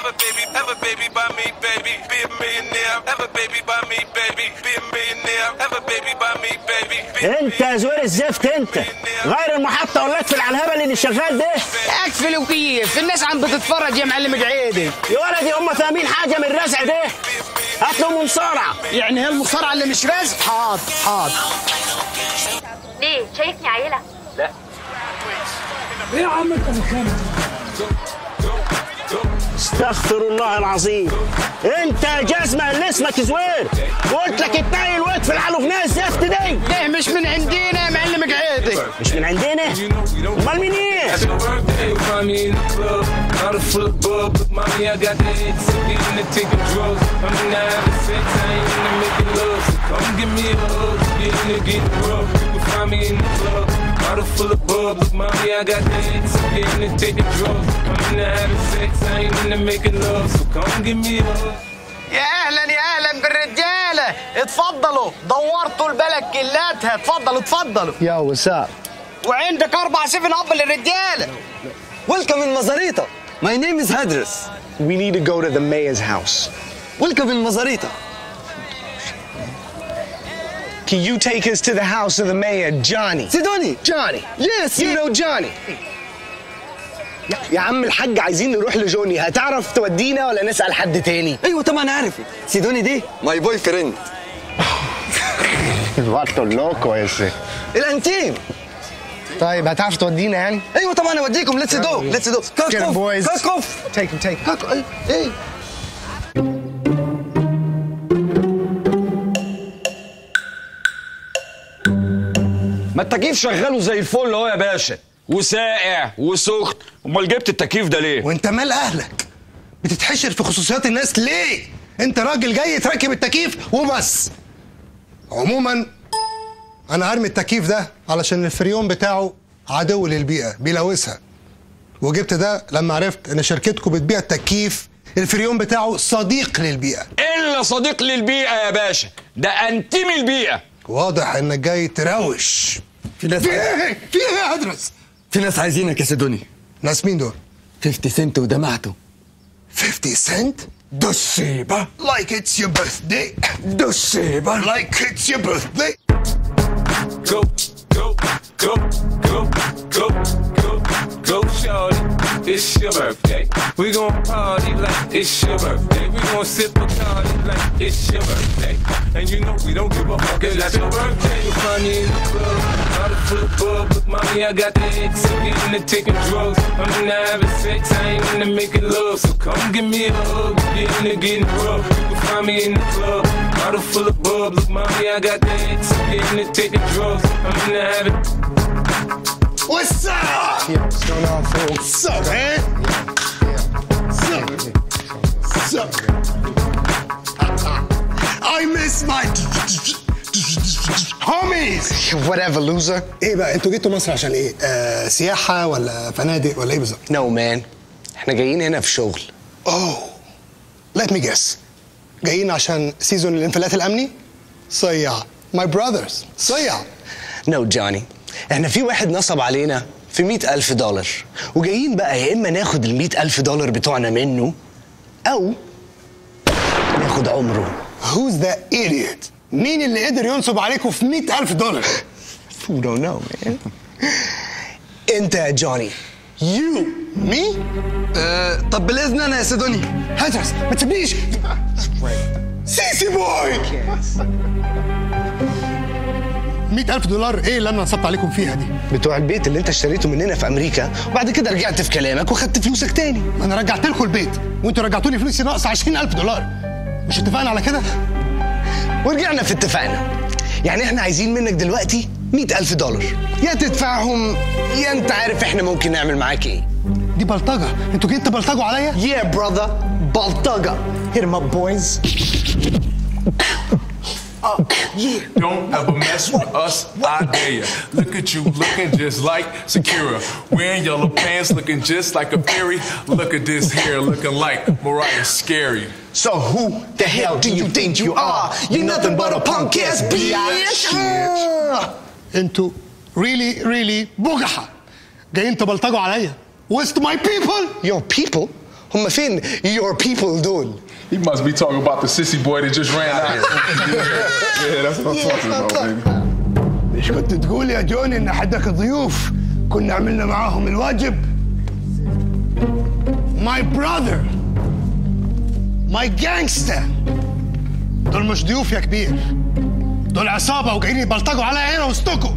Have a baby, have a baby by me, baby. Be a millionaire. Have a baby by me, baby. Be a millionaire. Have a baby by me, baby. Be a انت يا زوير الزفت انت غير المحطه ولا اقفل على الهبل اللي شغال ده اقفل وكيف الناس عم بتتفرج يا معلم قعيدي يا ولدي هم فاهمين حاجه من الرزع ده هات لهم مصارعه يعني هي المصارعه اللي مش رزق حاضر حاضر ليه شايفني عيلة استغفر الله العظيم انت يا جزمه اللي اسمك زوير قلت لك اتنقل واقفل على الاغنيه الزفت دي ده مش من عندنا يا معلم قعيدي مش من عندنا امال منين It's your birthday, find me in the club. Bottle full of bub, look, mommy, I got the hits. Get in the taking drugs. I'm in the having sex, I ain't in the making love. So come give me a hug. Get in the getting rough. You can find me in the club. Bottle full of bub, look, mommy, I got the hits. Get in the taking drugs. I'm in the having sex, I ain't in the making love. So come give me a hug. يا اهلا يا اهلا بالرجاله اتفضلوا دورتوا البلد كلاتها اتفضلوا اتفضلوا يا وسام وعندك اربع سفن اب للرجاله Welcome in Mazarita. My name is Hadris. We need to go to the mayor's house. Welcome in Mazarita. Can you take us to the house of the mayor, Johnny? Sidoni. Johnny. Yes. You know Johnny. يا- يا عم الحاج عايزين نروح لجوني هتعرف تودينا ولا نسأل حد تاني؟ ايوه طبعا عارف سيدوني دي ماي بوي فريند الوقت اللوكو ese. الانتيم طيب هتعرف تودينا يعني؟ ايوه طبعا اوديكم ليتس جو ليتس جو Get 'em, boys. كاك اوف Take him, take him. كاك ايه ما التكييف شغاله زي الفل اهو يا باشا وساقع وسخن امال جبت التكييف ده ليه وانت مال اهلك بتتحشر في خصوصيات الناس ليه انت راجل جاي تركب التكييف وبس عموما انا هرمي التكييف ده علشان الفريون بتاعه عدو للبيئه بيلوثها وجبت ده لما عرفت ان شركتكم بتبيع التكييف الفريون بتاعه صديق للبيئه الا صديق للبيئه يا باشا ده انتمي البيئه واضح انك جاي تروش في ناس في ايه في ايه يا ادرس في ناس عايزينك يا سيدوني ناس مين دول 50 سنت ودمعته 50 سنت دسيبة like it's your birthday دسيبة like it's your birthday Go, go, go, go, go, go, go, shorty. It's your birthday. We gon' party like it's your birthday. We gon' sip a party like it's your birthday. And you know we don't give a fuck if that's your birthday. You find me in the club, out of flip bub. Look, mommy, I got the hits. I'm getting to taking drugs. I'm in the having sex. I ain't into making love. So come give me a hug. Get in the getting rough. You can find me in the club, bottle full of bub. Look, mommy, I got the hits. I'm getting to taking drugs. I'm in the having What's up? What's going on, fool? What's up, man? What's up? What's up? I miss my homies. Whatever, loser. ايه بقى انتوا جيتوا مصر عشان ايه؟ آه سياحة ولا فنادق ولا ايه بالظبط؟ No, man. احنا جايين هنا في شغل. اوه let me guess جايين عشان سيزون الانفلات الامني؟ صيع my brothers صيع No, Johnny. احنا في واحد نصب علينا في مئة ألف دولار وجايين بقى يا إما ناخد المئة ألف دولار بتوعنا منه أو ناخد عمره who's that idiot؟ مين اللي قدر ينصب عليكم في 100000 دولار؟ You don't know, man. أنت يا جوني You me؟ آه طب بالاذن انا يا سيدوني هاترس ما تسيبنيش سيسي بوي 100000 دولار ايه اللي انا نصبت عليكم فيها دي؟ بتوع البيت اللي أنت اشتريته مننا في أمريكا وبعد كده رجعت في كلامك وخدت فلوسك تاني ما انا رجعت لكم البيت وانتوا رجعتوا لي فلوسي ناقص 20000 دولار مش اتفقنا على كده؟ ورجعنا في اتفاقنا يعني احنا عايزين منك دلوقتي مئة ألف دولار يا تدفعهم يا انت عارف احنا ممكن نعمل معاك ايه دي بلطجه انتوا جيتوا تبلطجوا عليا؟ Yeah brother بلطجة Hit 'em up boys Don't ever mess with us, I dare ya. Look at you looking just like Shakira. Wearing yellow pants looking just like a fairy. Look at this hair looking like Mariah Scary. So who the hell do you think you are? You're nothing but a punk ass bitch Ah. انتوا really really بجحة جايين تبلطجوا عليا وسط my people Your people? هم فين your people دول He must be talking about the sissy boy that just ran out. yeah, that's what I'm talking about, baby. مش كنت تقول يا جوني ان حدك ضيوف كنا عملنا معاهم الواجب ماي براذر ماي جانجستر دول مش ضيوف يا كبير دول عصابه وجايين يبلطجوا عليا هنا وسطكم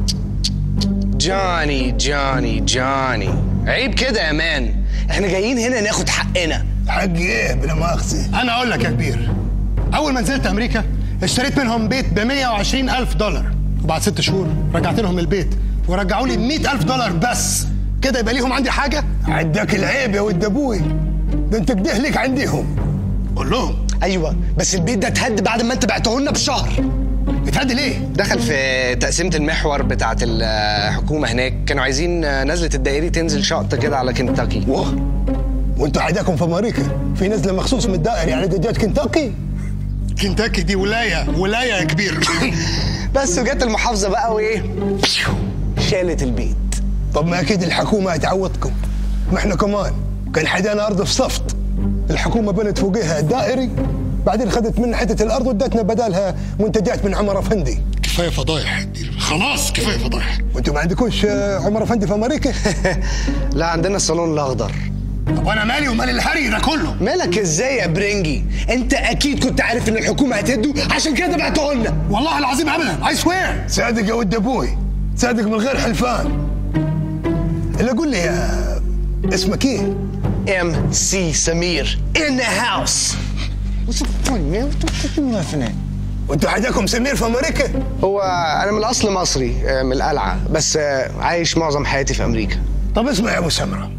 جاني جاني جاني عيب كده يا مان احنا جايين هنا ناخد حقنا حق ايه بلا مؤاخذه انا اقول لك يا كبير اول ما نزلت امريكا اشتريت منهم بيت ب 120 الف دولار وبعد ست شهور رجعت لهم البيت ورجعوا لي 100 الف دولار بس كده يبقى ليهم عندي حاجه عداك العيب يا ولد ابوي ده انت كده ليك عنديهم قول لهم ايوه بس البيت ده اتهد بعد ما انت بعته لنا بشهر اتهد ليه دخل في تقسيمه المحور بتاعه الحكومه هناك كانوا عايزين نزله الدائري تنزل شقطه كده على كنتاكي واه وانتوا حداكم في امريكا في نزله مخصوص من الدائري على دجاج كنتاكي كنتاكي دي ولايه ولايه يا كبير بس وجت المحافظه بقى وايه شالت البيت طب ما اكيد الحكومه هتعوضكم ما احنا كمان كان حدانا ارض في صفت الحكومه بنت فوقها دائري بعدين خدت منا حته الارض وادتنا بدالها منتجات من عمر افندي كفايه فضايح خلاص كفايه فضايح وانتوا ما عندكوش آه، عمر افندي في امريكا لا عندنا الصالون الاخضر طب وانا مالي ومال الهري ده كله مالك ازاي يا برنجي انت اكيد كنت عارف ان الحكومه هتهده عشان كده بعته لنا والله العظيم ابدا اي سوير صادق يا ولد ابوي صادق من غير حلفان الا قول لي يا اسمك ايه؟ ام سي سمير in the house What's the point, man? What the fuck you laughing at? وانتوا حداكم سمير في امريكا؟ هو انا من الاصل مصري آه، من القلعه بس آه، عايش معظم حياتي في امريكا طب اسمع يا ابو سمره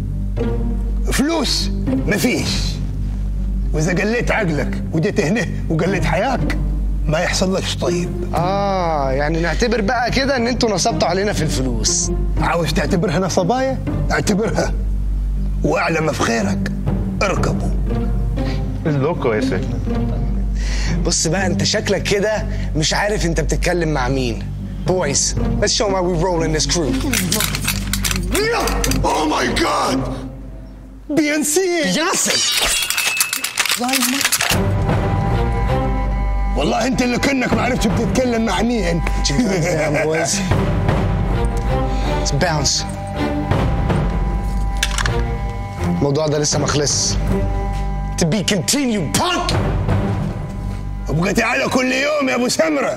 فلوس مفيش واذا قليت عقلك وجيت هنا وقليت حياك ما يحصل لكش طيب اه يعني نعتبر بقى كده ان انتوا نصبتوا علينا في الفلوس عاوز تعتبرها نصبايا اعتبرها واعلى ما في خيرك اركبوا لوكو يا بص بقى انت شكلك كده مش عارف انت بتتكلم مع مين Boys, let's show 'em how we roll in this crew. اوه ماي جاد بيانسي بيانسي والله انت اللي كانك ما عرفتش بتتكلم مع مين Damn, boys. Let's bounce. الموضوع ده لسه ما خلص. To be continued, punk! ابقى تعالى كل يوم يا ابو سمره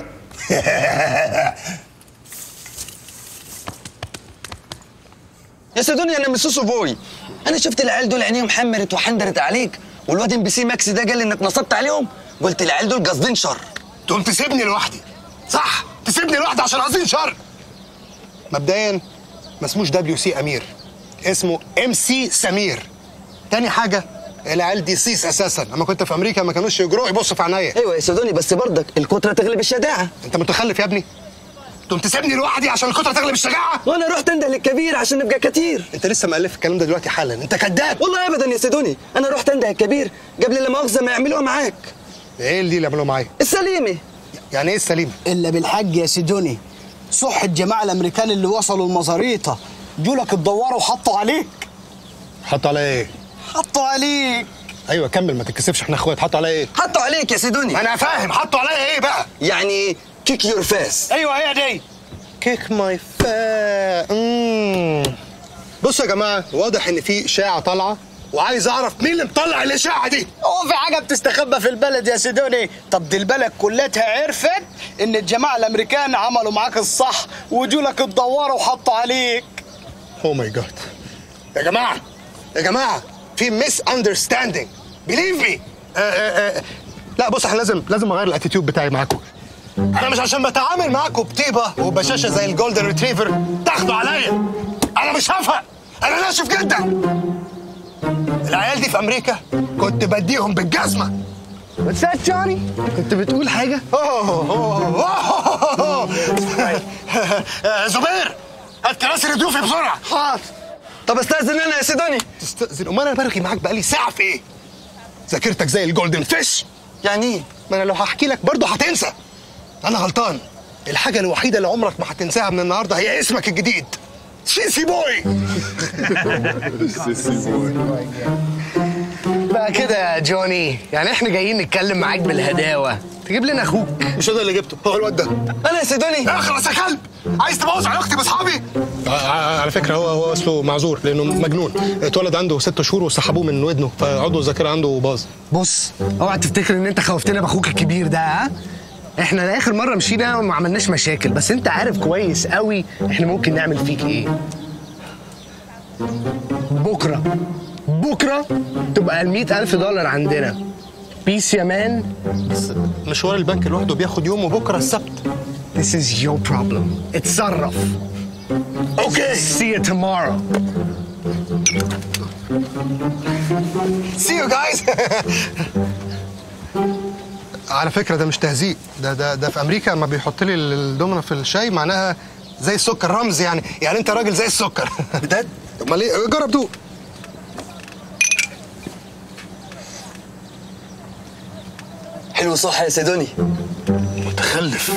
يا سيدوني انا مسوسو بوي انا شفت العيال دول عينيهم حمرت وحندرت عليك والواد ام بي سي ماكس ده قال لي انك نصبت عليهم قلت العيال دول قاصدين شر تقوم تسيبني لوحدي صح تسيبني لوحدي عشان قاصدين شر مبدئيا ما اسموش دبليو سي امير اسمه ام سي سمير تاني حاجه العيال دي سيس اساسا لما كنت في امريكا ما كانوش يجرؤوا يبصوا في عينيا ايوه يا سيدوني بس برضك الكتره تغلب الشجاعه انت متخلف يا ابني تقوم تسيبني لوحدي عشان الكتره تغلب الشجاعه وانا رحت انده للكبير عشان نبقى كتير انت لسه مألف الكلام ده دلوقتي حالا انت كذاب والله ابدا يا سيدوني انا رحت انده الكبير قبل لا مؤاخذه ما يعملوها معاك ايه اللي اللي عملوه معايا السليمه يعني ايه السليمه الا بالحج يا سيدوني صح الجماعه الامريكان اللي وصلوا المزاريطه جولك اتدوروا وحطوا عليك حطوا عليا ايه حطوا عليك ايوه كمل ما تتكسفش احنا اخوات حطوا عليا ايه حطوا عليك يا سيدوني ما انا فاهم حطوا عليا ايه بقى يعني كيك يور فاس ايوه هي دي كيك ماي فا بصوا يا جماعه واضح ان في اشاعه طالعه وعايز اعرف مين اللي مطلع الاشاعه دي هو في حاجه بتستخبى في البلد يا سيدوني طب دي البلد كلها عرفت ان الجماعه الامريكان عملوا معاك الصح وجولك اتدوروا وحطوا عليك او ماي جاد يا جماعه يا جماعه في ميس اندرستاندينج بليف مي لا بص احنا لازم لازم اغير الاتيتيود بتاعي معاكم انا مش عشان بتعامل معاكم بطيبه وبشاشه زي الجولدن ريتريفر تاخدوا عليا انا مش هفهم انا ناشف جدا العيال دي في امريكا كنت بديهم بالجزمه What's that, Johnny? كنت بتقول حاجة؟ زبير هات كراسي لضيوفي بسرعه حاضر طب استاذن انا يا سيدوني تستأذن امال انا برغي معاك بقالي ساعه في ايه؟ ذاكرتك زي الجولدن فيش يعني ايه ما انا لو هحكي لك برضه هتنسى انا غلطان الحاجه الوحيده اللي عمرك ما هتنساها من النهارده هي اسمك الجديد سيسي بوي Sissy boy. بقى كده يا جوني يعني احنا جايين نتكلم معاك بالهداوه تجيب لنا اخوك مش انا اللي جبته هو الواد ده انا يا سيدوني اخلص يا كلب عايز تبوظ علاقتي باصحابي على فكره هو هو اصله معذور لانه مجنون اتولد عنده ست شهور وسحبوه من ودنه فعضو الذاكره عنده باظ بص اوعى تفتكر ان انت خوفتنا باخوك الكبير ده ها احنا اخر مره مشينا وما عملناش مشاكل بس انت عارف كويس قوي احنا ممكن نعمل فيك ايه بكره بكره تبقى ال ألف دولار عندنا بيس يا مان بس مشوار البنك لوحده بياخد يوم وبكره السبت This is your problem اتصرف اوكي See you tomorrow See you guys على فكره ده مش تهزيء ده ده ده في امريكا لما بيحط لي الدومنه في الشاي معناها زي السكر رمز يعني يعني انت راجل زي السكر بجد امال ايه جرب دوق حلو صح يا سيدوني متخلف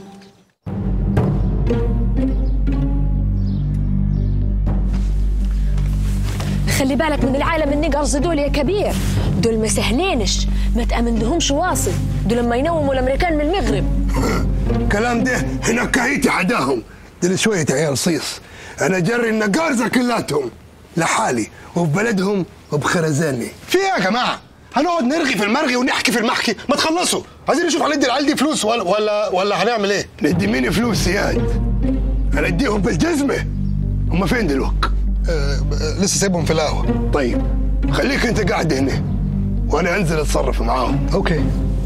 خلي بالك من العالم النقرز دول يا كبير دول ما سهلينش ما تأمن لهمش واصل دول لما ينوموا الامريكان من المغرب الكلام ده هناك هيتي حداهم دول شوية عيال صيص أنا جري النقارزة كلاتهم لحالي وفي بلدهم وبخرزاني في ايه يا جماعه هنقعد نرغي في المرغي ونحكي في المحكي ما تخلصوا عايزين نشوف هندي العيال دي فلوس ولا ولا ولا هنعمل ايه ندي مين فلوس ياد أنا أديهم بالجزمة هم فين دلوقتي؟ أه لسه سايبهم في القهوه طيب خليك أنت قاعد هنا وأنا أنزل أتصرف معاهم اوكي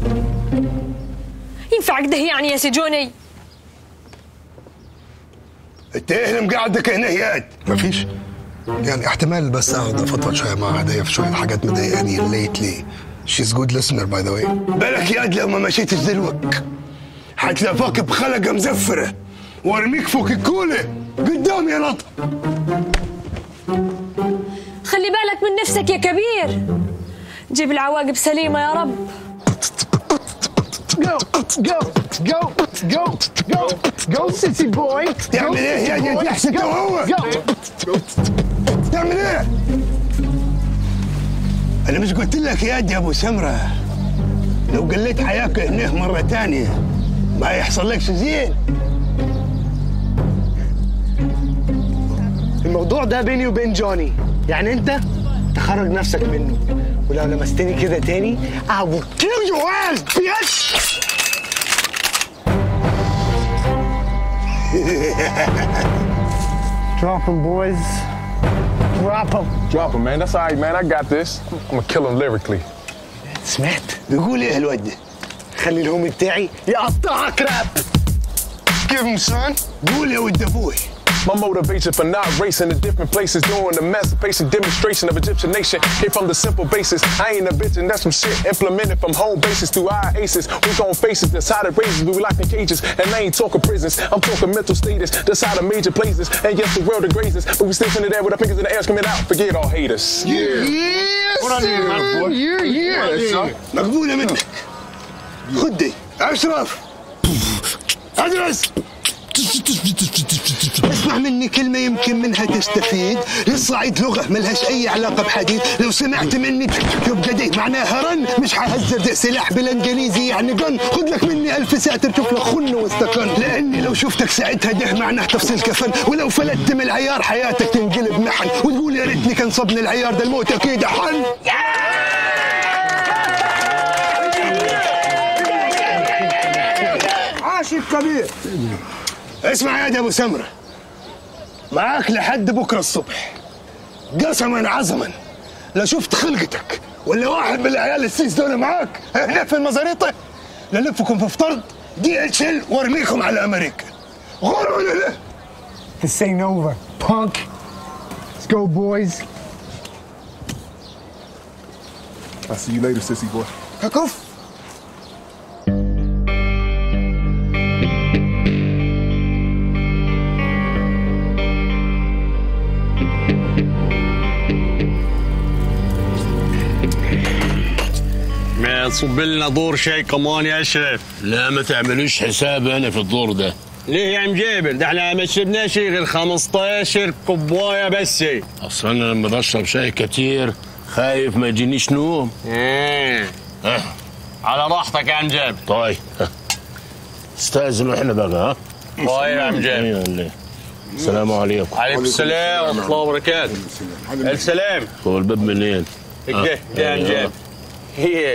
ينفع كده يعني يا سجوني أنت إيه اللي مقعدك هنا ياد؟ مفيش يعني احتمال بس اقعد افضفض شويه مع هديه في شويه حاجات مضايقاني ليتلي شيز جود listener باي ذا واي بالك ياد لو ما مشيتش دلوقتي حتلافاك بخلقة مزفرة وارميك فوق الكولة قدامي يا لطف خلي بالك من نفسك يا كبير جيب العواقب سليمة يا رب Go, go, go, go, go, go, sissy boy. تعمل ايه يا دي تحسد هو تعمل ايه انا مش قلت لك يا دي ابو سمره لو قلت حياك هنا مره تانية ما يحصل لكش زين الموضوع ده بيني وبين جوني يعني انت تخرج نفسك منه ولو لمستني كده تاني I will kill your ass bitch Drop him boys Drop him Drop him, man. That's all right, man. I got this. I'm gonna kill him lyrically. سمعت بيقول ايه الواد ده خلي الهومي بتاعي يقطعك راب Give him son قول يا ولد ابوي My motivation for not racing to different places, doing the emancipation demonstration of Egyptian nation came from the simple basis. I ain't a bitch, and that's some shit implemented from home bases through our aces. We gon' faces, that's how the raises, we locked in cages. And I ain't talking prisons, I'm talking mental status. That's how the major places. And yes, the world degrades us, but we still in there with our fingers in the air screaming out, forget all haters. Yes What on you, man, boy? Yeah, yeah مقبولة منك خد دي اشرف ادرس اسمع مني كلمة يمكن منها تستفيد للصعيد لغة ملهاش أي علاقة بحديد لو سمعت مني يبقى دي معناها رن مش حهزر ده سلاح بالإنجليزي يعني جن خد لك مني ألف ساتر شوف لك خن واستقن لأني لو شفتك ساعتها ده معناه تفصيل كفن ولو فلت من العيار حياتك تنقلب محن وتقول يا ريتني كان صبني العيار ده الموت أكيد حن عاش الكبير اسمع يا دي ابو سمره معاك لحد بكره الصبح قسما عظما لو شفت خلقتك ولا واحد من العيال السيس دول معاك هنا في المزاريطه للفكم في فطرد دي اتش ال وارميكم على امريكا غور ولا لا This ain't over punk Let's go boys I'll see you later, sissy boy. كف ما تصب لنا دور شاي كمان يا اشرف لا ما تعملوش حساب انا في الدور ده ليه يا عم جابر ده احنا ما شربناش غير 15 كوبايه بس اصل انا لما بشرب شاي كتير خايف ما يجينيش نوم ايه على راحتك يا عم جابر طيب استاذنوا احنا بقى ها طيب يا عم جابر أيوة اللي. السلام عليكم عليكم السلام ورحمه الله وبركاته السلام هو الباب منين؟ اجه يا عم جابر هي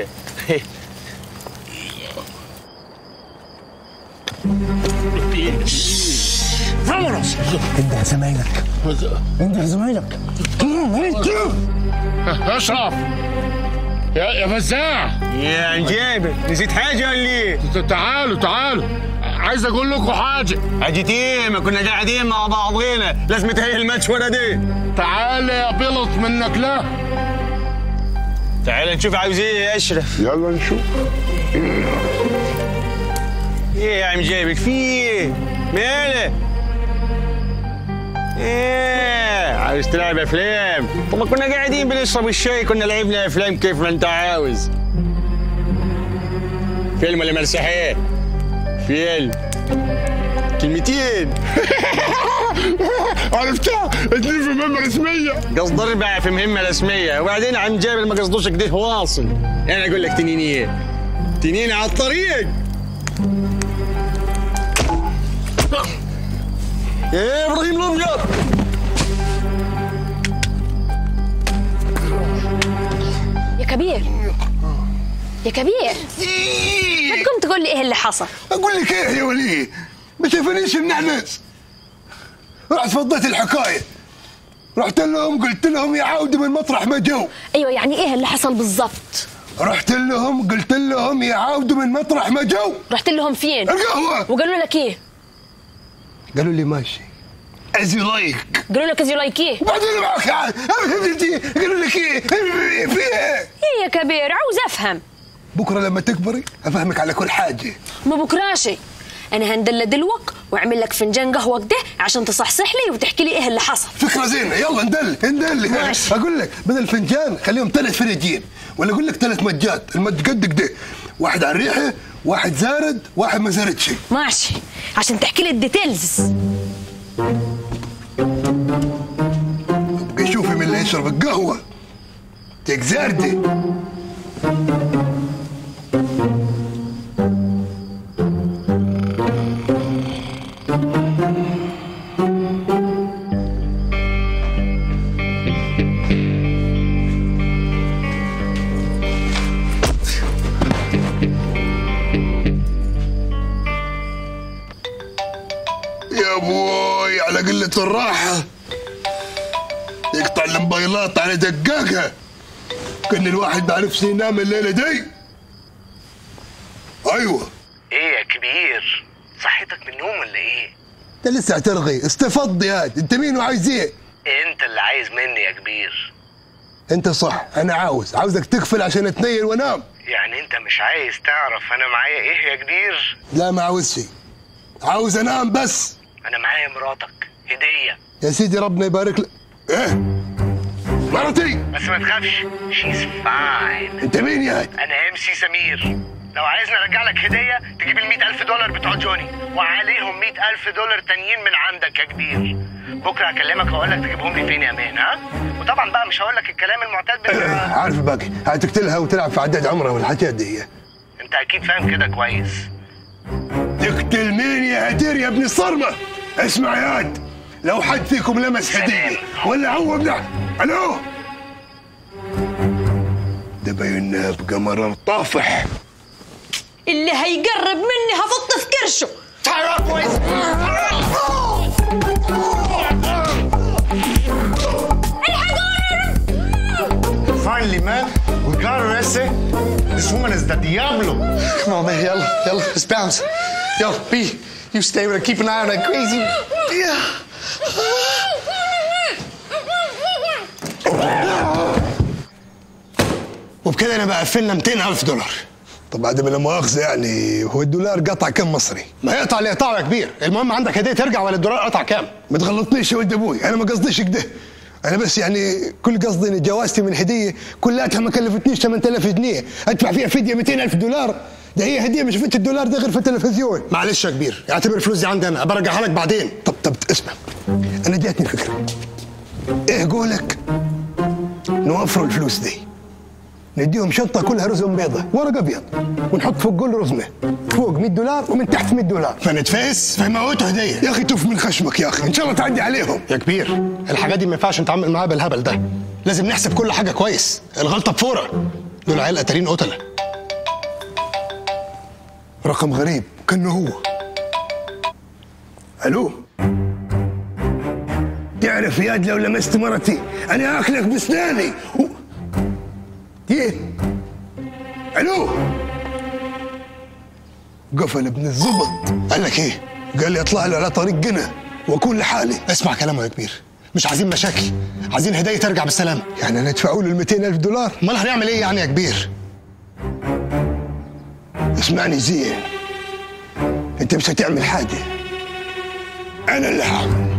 فامونوس انت زمايلك انت زمايلك اشرف يا يا فزاع يا عم جابر نسيت حاجه ولا ايه؟ تعالوا تعالوا عايز اقول لكم حاجه حاجه ايه ما كنا قاعدين مع بعضينا لازم تهي الماتش ولا دي تعال يا بلط منك لا تعال نشوف عاوز ايه يا اشرف يلا نشوف ايه يا عم جابر في ايه؟ مالك؟ ايه عاوز تلعب افلام طب ما كنا قاعدين بنشرب الشاي كنا لعبنا افلام كيف ما انت عاوز فيلم ولا مسرحيه فيلم كلمتين عرفتها اتنين في مهمه رسميه قصد اربع في مهمه رسميه وبعدين عم جابر ما قصدوش كده واصل انا اقول لك تنين ايه تنين على الطريق ايه ابراهيم الابيض يا كبير يا كبير ما تقوم تقول لي ايه اللي حصل اقول لك ايه يا ولي ما شافنيش النعناس رحت فضيت الحكايه رحت لهم قلت لهم يعاودوا من مطرح ما جو ايوه يعني ايه اللي حصل بالضبط رحت لهم قلت لهم يعاودوا من مطرح ما جو رحت لهم فين القهوة. وقالوا لك ايه قالوا لي ماشي از يو لايك قالوا لك از يو لايك ايه وبعدين معك قالوا لك ايه في ايه ايه يا كبير عاوز افهم بكره لما تكبري افهمك على كل حاجه ما بكراشي انا هندل دلوك واعمل لك فنجان قهوه كده عشان تصحصح لي وتحكي لي ايه اللي حصل فكره زينه يلا ندل ندل ماشي. اقول لك بدل فنجان خليهم ثلاث فناجين ولا اقول لك ثلاث مجات المج قد كده واحد على الريحه واحد زارد واحد ما زاردش ماشي عشان تحكي لي الديتيلز ابقى شوفي من اللي يشرب القهوه تك زارده يا بوي على قلة الراحة يقطع الموبايلات على دقاقة كان الواحد ما عرفش ينام الليلة دي أيوة ايه يا كبير صحتك من النوم ولا ايه أنت لسه هترغي استفض يا هاد. أنت مين وعايز إيه؟ انت اللي عايز مني يا كبير أنت صح أنا عاوز عاوزك تقفل عشان أتنيل وأنام يعني انت مش عايز تعرف انا معايا ايه يا كبير لا ما عاوزش عاوز أنام بس انا معايا مراتك هديه يا سيدي ربنا يبارك لك إيه؟ مرتي بس ما تخافش شيز فاين أنت مين يا هاد؟ انا ام سي سمير لو عايزني ارجع لك هديه تجيب ال ألف دولار بتوع جوني وعليهم مئة ألف دولار تانيين من عندك يا كبير بكره هكلمك واقول لك تجيبهم لي فين يا مان ها وطبعا بقى مش هقول لك الكلام المعتاد بتاع عارف باقي هتقتلها وتلعب في عداد عمرها والحاجات دي انت اكيد فاهم كده كويس تقتل مين يا هدير يا ابن الصرمة اسمع يا هاد لو حد فيكم لمس هدية ولا هو ابن الو ده باين بقمر طافح اللي هيقرب مني هفط في كرشه Finally, man, we got her, Ese. This woman is the Diablo. Come on, man. Yalla, yalla. Let's bounce. Yo, B, you stay with her. Keep an eye on that crazy. Yeah. وبكده انا بقفلنا 200 الف دولار طب بعد ما لا مؤاخذه يعني هو الدولار قطع كم مصري؟ ما يقطع اللي يقطعه يا كبير المهم عندك هديه ترجع ولا الدولار قطع كام ما تغلطنيش يا ولد ابوي انا ما قصديش كده انا بس يعني كل قصدي ان جوازتي من هديه كلها ما كلفتنيش 8000 جنيه ادفع فيها فديه 200000 دولار ده هي هديه ما شفت الدولار ده غير في التلفزيون معلش يا كبير اعتبر الفلوس دي عندي انا برجعها لك بعدين طب طب اسمع انا جاتني فكره ايه قولك نوفروا الفلوس دي نديهم شنطة كلها رزم بيضة ورق أبيض ونحط فوق كل رزمة فوق 100 دولار ومن تحت 100 دولار فنتفاس فيموتوا هدية يا أخي تف من خشمك يا أخي إن شاء الله تعدي عليهم يا كبير الحاجات دي ما ينفعش نتعامل معاها بالهبل ده لازم نحسب كل حاجة كويس الغلطة بفورة دول عيال قتالين قتلة رقم غريب كأنه هو ألو تعرف ياد لو لمست مرتي أنا آكلك بسناني و... ايه الو قفل ابن الزبط قال لك ايه؟ قال لي اطلع له على طريق جنة واكون لحالي اسمع كلامه يا كبير مش عايزين مشاكل عايزين هدايا ترجع بالسلامة يعني ندفعوا له ال 200 ألف دولار امال هنعمل ايه يعني يا كبير؟ اسمعني زين انت مش هتعمل حاجة انا اللي هعمل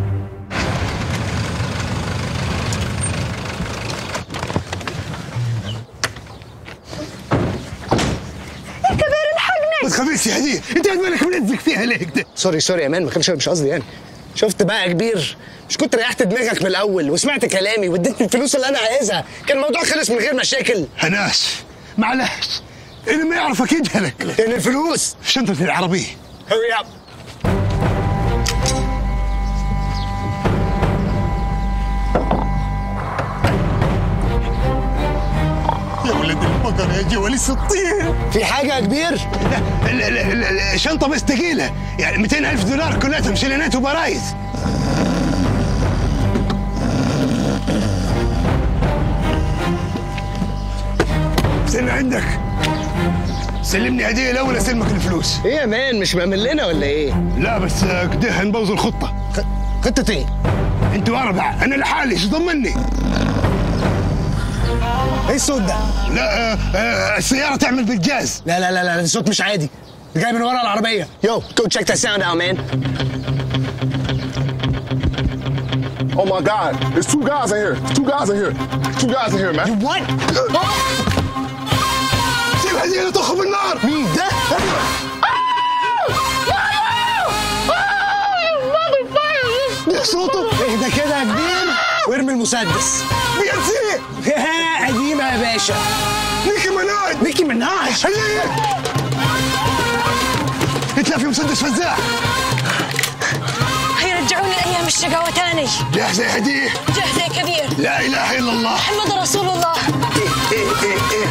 يا كبير الحقني ما تخافيش يا هديه انت مالك ملزق فيها ليه كده سوري سوري يا مان ما كانش مش قصدي يعني شفت بقى يا كبير مش كنت ريحت دماغك من الاول وسمعت كلامي واديتني الفلوس اللي انا عايزها كان الموضوع خلص من غير مشاكل هناس معلش اللي ما يعرف اكيد هلك لان الفلوس شنطة العربية هurry up يا ولد البقر يا جوالي السطير في حاجة يا كبير؟ لا ال- ال- ال- الشنطة بس ثقيلة يعني 200 ألف دولار كلها شيلينات وبرايز استنى عندك سلمني هدية الأول أسلمك الفلوس ايه يا مان مش مأمن لنا ولا ايه؟ لا بس آه، كده هنبوظ الخطة خطة ايه؟ انتوا أربعة أنا لحالي ايش ضمني؟ ايه الصوت ده؟ لا آه، آه، السيارة تعمل بالجاز لا لا لا لا الصوت مش عادي جاي من ورا العربية يو go check that sound out man Oh my God, there's two guys in here. Two guys in here. Two guys in here, man. You what? سيب هدية تخرب بالنار مين ده؟ ده صوته اهدى كده يا كبير وارمي المسدس بينسي قديمة يا باشا نيكي مناج نيكي مناج هي اتلا في مسدس فزاع هيرجعوني لايام الشقاوة تاني جاهزة يا هدية جاهزة يا كبير لا إله إلا الله محمد رسول الله إيه إيه إيه إيه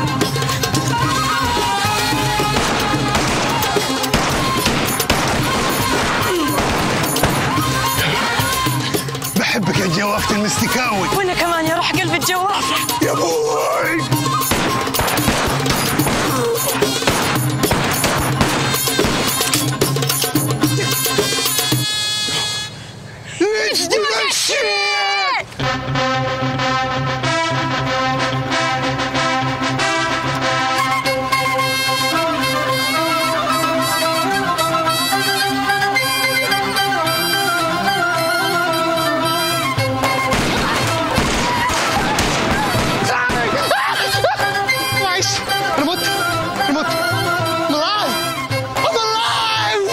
بحبك يا جوافة المستكاوي وانا كمان يا روح قلب الجوافة يا بوي Let's do that shit! معلش انا مت انا مت I'm alive I'm alive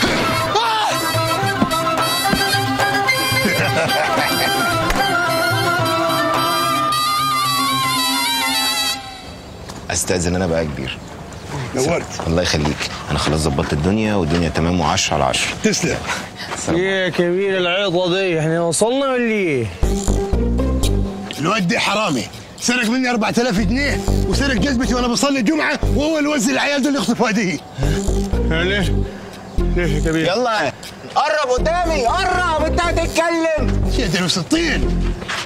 استاذن انا بقى كبير نورت الله يخليك انا خلاص ظبطت الدنيا والدنيا تمام و10 على 10 تسلم يا كبير العيضة دي احنا وصلنا ولا ايه؟ الواد ده حرامي سرق مني 4000 جنيه وسرق جزمتي وانا بصلي الجمعه وهو اللي وزع العيال دول يخطفوا هديه ليش؟ ليش يا كبير؟ يلا قرب قدامي قرب انت هتتكلم يا دلو ستين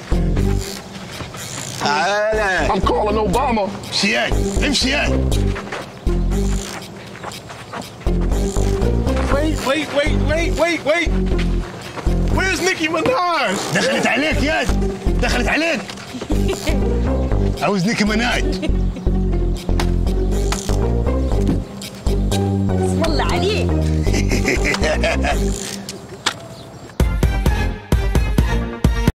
تعالى I'm calling Obama. شيان امشي يان Wait, wait, wait, wait, wait, wait. Where's Nicki Minaj? دخلت عليك ياد دخلت عليك عاوز نيكي مناج اسم الله عليك